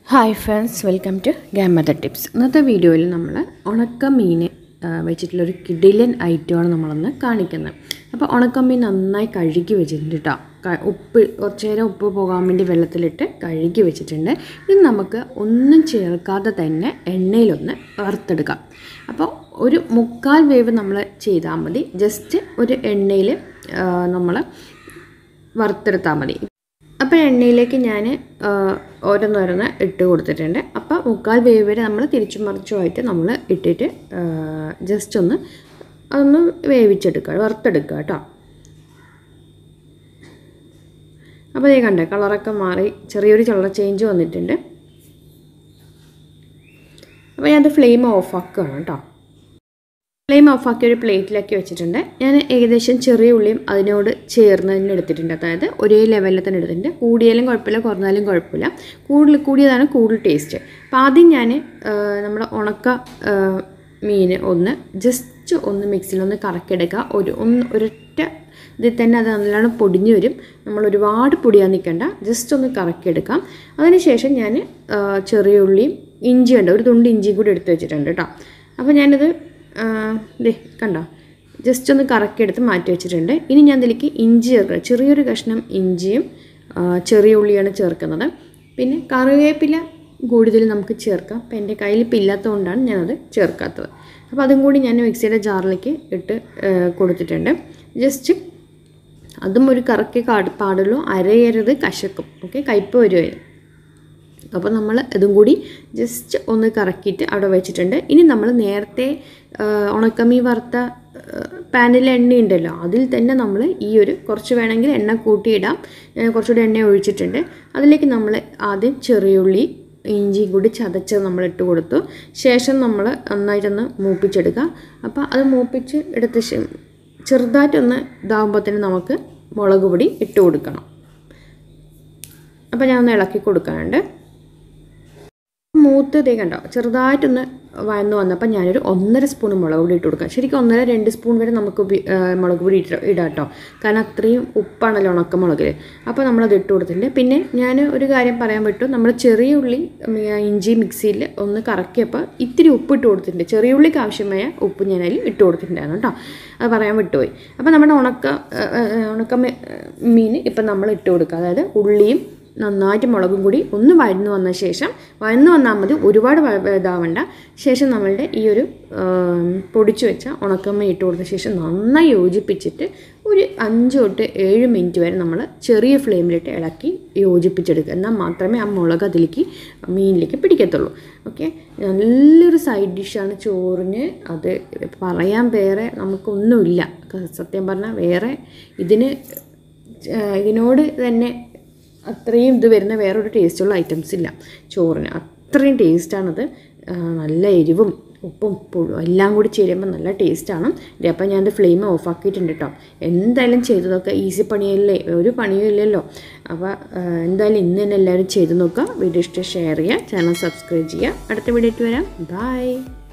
hi friends welcome to ഗ്യാമദ tips ഇന്നത്തെ വീഡിയോയിൽ നമ്മൾ ഉണക്ക മീൻ ആ, വെച്ചിട്ടുള്ളൊരു കിഡിലൻ ഐറ്റമാണ് നമ്മളൊന്ന് കാണിക്കുന്നത് അപ്പോൾ ഉണക്ക മീൻ നന്നായി കഴുകി വെച്ചിട്ടുണ്ട് കേട്ടോ ക- ഉപ്പ് കുറച്ച് നേരം ഉപ്പ് പോകാൻ വേണ്ടി വെള്ളത്തിലിട്ട് കഴുകി വെച്ചിട്ടുണ്ട് ഇത് നമുക്ക് ഒന്നും ചേർക്കാതെ തന്നെ എണ്ണയിലൊന്ന് വറുത്തെടുക്കാം അപ്പോൾ ഒരു മുക്കാൽ വേവ് നമ്മൾ ചെയ്താൽ മതി ജസ്റ്റ് ഒരു എണ്ണയിൽ നമ്മൾ വറുത്തെടുത്താൽ മതി അപ്പോൾ എണ്ണയിലേക്ക് ഞാൻ ഓരോന്നോരോന്ന് ഇട്ട് കൊടുത്തിട്ടുണ്ട് അപ്പോൾ മുക്കാൽ വേവ് വരെ നമ്മൾ തിരിച്ചും മറിച്ചുമായിട്ട് നമ്മൾ ഇട്ടിട്ട് ജസ്റ്റ് ഒന്ന് അതൊന്ന് വേവിച്ചെടുക്കുക വറുത്തെടുക്കുക കേട്ടോ അപ്പോൾ ഇതേ കണ്ടേ കളറൊക്കെ മാറി ചെറിയൊരു കളർ ചേഞ്ച് വന്നിട്ടുണ്ട് അപ്പോൾ ഞാനത് ഫ്ലെയിം ഓഫാക്കുകയാണ് കേട്ടോ ഫ്ലെയിം ഓഫാക്കി ഒരു പ്ലേറ്റിലാക്കി വെച്ചിട്ടുണ്ട് ഞാൻ ഏകദേശം ചെറിയ ഉള്ളിയും അതിനോട് ചേർന്ന് തന്നെ എടുത്തിട്ടുണ്ട് അതായത് ഒരേ ലെവലിൽ തന്നെ എടുത്തിട്ടുണ്ട് കൂടിയാലും കുഴപ്പമില്ല കുറഞ്ഞാലും കുഴപ്പമില്ല കൂടുതൽ കൂടിയതാണ് കൂടുതൽ ടേസ്റ്റ് അപ്പോൾ ആദ്യം ഞാൻ നമ്മുടെ ഉണക്ക ആ, മീൻ ഒന്ന് ജസ്റ്റ് ഒന്ന് മിക്സിയിൽ ഒന്ന് കറക്കിയെടുക്കുക ഒരു ഒന്ന് ഒരൊറ്റ ഇതിൽ തന്നെ അത് നല്ലോണം പൊടിഞ്ഞു വരും നമ്മൾ ഒരുപാട് പൊടിയാൻ നിൽക്കണ്ട ജസ്റ്റ് ഒന്ന് കറക്കിയെടുക്കാം അതിനുശേഷം ഞാൻ ചെറിയ ഉള്ളിയും ഇഞ്ചി ഉണ്ട് ഒരു തുണ്ട് ഇഞ്ചിയും കൂടി എടുത്ത് വെച്ചിട്ടുണ്ട് കേട്ടോ അപ്പോൾ ഞാനിത് ദേ കണ്ടോ ജസ്റ്റ് ഒന്ന് കറക്കിയെടുത്ത് മാറ്റി വെച്ചിട്ടുണ്ട് ഇനി ഞാൻ ഇതിലേക്ക് ഇഞ്ചി ചേർക്കുക ചെറിയൊരു കഷ്ണം ഇഞ്ചിയും ആ, ചെറിയ ഉള്ളിയാണ് ചേർക്കുന്നത് പിന്നെ കറിവേപ്പില കൂടുതൽ നമുക്ക് ചേർക്കാം അപ്പം എൻ്റെ കയ്യിൽ ഇപ്പം ഇല്ലാത്തതുകൊണ്ടാണ് ഞാനത് ചേർക്കാത്തത് അപ്പോൾ അതും കൂടി ഞാൻ മിക്സിയുടെ ജാറിലേക്ക് ഇട്ട് ആ, കൊടുത്തിട്ടുണ്ട് ജസ്റ്റ് അതും ഒരു കറക്കി കാട് പാടുള്ളൂ അരയരുത് കശക്കും ഓക്കെ കയ്പ്പ് വരുമായിരുന്നു അപ്പോൾ നമ്മൾ ഇതും കൂടി ജസ്റ്റ് ഒന്ന് കറക്കിയിട്ട് അവിടെ വെച്ചിട്ടുണ്ട് ഇനി നമ്മൾ നേരത്തെ ആ, ഉണക്കമീൻ വറുത്ത പാനിലെ എണ്ണ ഉണ്ടല്ലോ അതിൽ തന്നെ നമ്മൾ ഈ ഒരു കുറച്ച് വേണമെങ്കിൽ എണ്ണ കൂട്ടിയിടാം ഞാൻ കുറച്ചുകൂടി എണ്ണ ഒഴിച്ചിട്ടുണ്ട് അതിലേക്ക് നമ്മൾ ആദ്യം ചെറിയുള്ളി ഇഞ്ചിയും കൂടി ചതച്ച് നമ്മൾ ഇട്ട് കൊടുത്തു ശേഷം നമ്മൾ നന്നായിട്ടൊന്ന് മൂപ്പിച്ചെടുക്കുക അപ്പോൾ അത് മൂപ്പിച്ച് എടുത്ത ശേ- ചെറുതായിട്ടൊന്ന് ഇതാകുമ്പോഴത്തേന് നമുക്ക് മുളക് പൊടി ഇട്ട് കൊടുക്കണം അപ്പോൾ ഞാൻ ഒന്ന് ഇളക്കി കൊടുക്കാനുണ്ട് മൂത്ത് ഇതേ കണ്ടോ ചെറുതായിട്ടൊന്ന് വഴന്ന് വന്നപ്പോൾ ഞാനൊരു ഒന്നര സ്പൂൺ മുളക് പൊടി ഇട്ട് കൊടുക്കാം ശരിക്കും ഒന്നര രണ്ട് സ്പൂൺ വരെ നമുക്ക് ഉപി- ആ, മുളക് പൊടി ഇട്ട് ഇടാം കേട്ടോ കാരണം അത്രയും ഉപ്പാണല്ലോ ഉണക്കമുളകിൽ അപ്പോൾ നമ്മളത് ഇട്ട് കൊടുത്തിട്ടുണ്ട് പിന്നെ ഞാൻ ഒരു കാര്യം പറയാൻ പറ്റും നമ്മൾ ചെറിയ ഉള്ളി ഉം, ഇഞ്ചി മിക്സിയിൽ ഒന്ന് കറക്കിയപ്പോൾ ഇത്തിരി ഉപ്പ് ഇട്ട് കൊടുത്തിട്ടുണ്ട് ചെറിയ ഉള്ളിക്ക് ആവശ്യമായ ഉപ്പ് ഞാൻ അതിൽ ഇട്ട് കൊടുത്തിട്ടുണ്ടായിരുന്നു കേട്ടോ അത് പറയാൻ വിട്ടുപോയി അപ്പോൾ നമ്മുടെ ഉണക്ക ആ, ആ, ഉണക്ക മീ- മീൻ ഇപ്പം നമ്മൾ ഇട്ട് കൊടുക്കുക അതായത് ഉള്ളിയും നന്നായിട്ട് മുളകും കൂടി ഒന്ന് വഴന്നു വന്ന ശേഷം വഴന്നു വന്നാൽ മതി ഒരുപാട് വ- ഇതാവണ്ട ശേഷം നമ്മളുടെ ഈ ഒരു ആം, പൊടിച്ചു വെച്ച ഉണക്കമ്മ ഇട്ട് കൊടുത്ത ശേഷം നന്നായി യോജിപ്പിച്ചിട്ട് ഒരു അഞ്ച് തൊട്ട് ഏഴ് മിനിറ്റ് വരെ നമ്മൾ ചെറിയ ഫ്ലെയിമിലിട്ട് ഇളക്കി യോജിപ്പിച്ചെടുക്കുക എന്നാൽ മാത്രമേ ആ മുളക് അതിലേക്ക് മീനിലേക്ക് പിടിക്കത്തുള്ളൂ ഓക്കെ നല്ലൊരു സൈഡ് ഡിഷാണ് ചോറിന് അത് പറയാൻ വേറെ നമുക്കൊന്നുമില്ല സത്യം പറഞ്ഞാൽ വേറെ ഇതിന് ആ, ഇതിനോട് തന്നെ അത്രയും ഇത് വരുന്ന വേറൊരു ടേസ്റ്റുള്ള ഐറ്റംസ് ഇല്ല ചോറിന് അത്രയും ടേസ്റ്റാണത് ആ, നല്ല എരിവും ഉപ്പും പുഴും എല്ലാം കൂടി ചേരുമ്പോൾ നല്ല ടേസ്റ്റാണ് ഇത് അപ്പം ഞാനത് ഫ്ലെയിം ഓഫ് ആക്കിയിട്ടുണ്ട് കേട്ടോ എന്തായാലും ചെയ്തതൊക്കെ ഈസി പണിയല്ലേ ഒരു പണിയും ഇല്ലല്ലോ അപ്പോൾ ആ, എന്തായാലും ഇന്ന് തന്നെ എല്ലാവരും ചെയ്ത് നോക്കുക വീഡിയോ ഇഷ്ടം ഷെയർ ചെയ്യുക ചാനൽ സബ്സ്ക്രൈബ് ചെയ്യുക അടുത്ത വീഡിയോ ആയിട്ട് വരാം ബൈ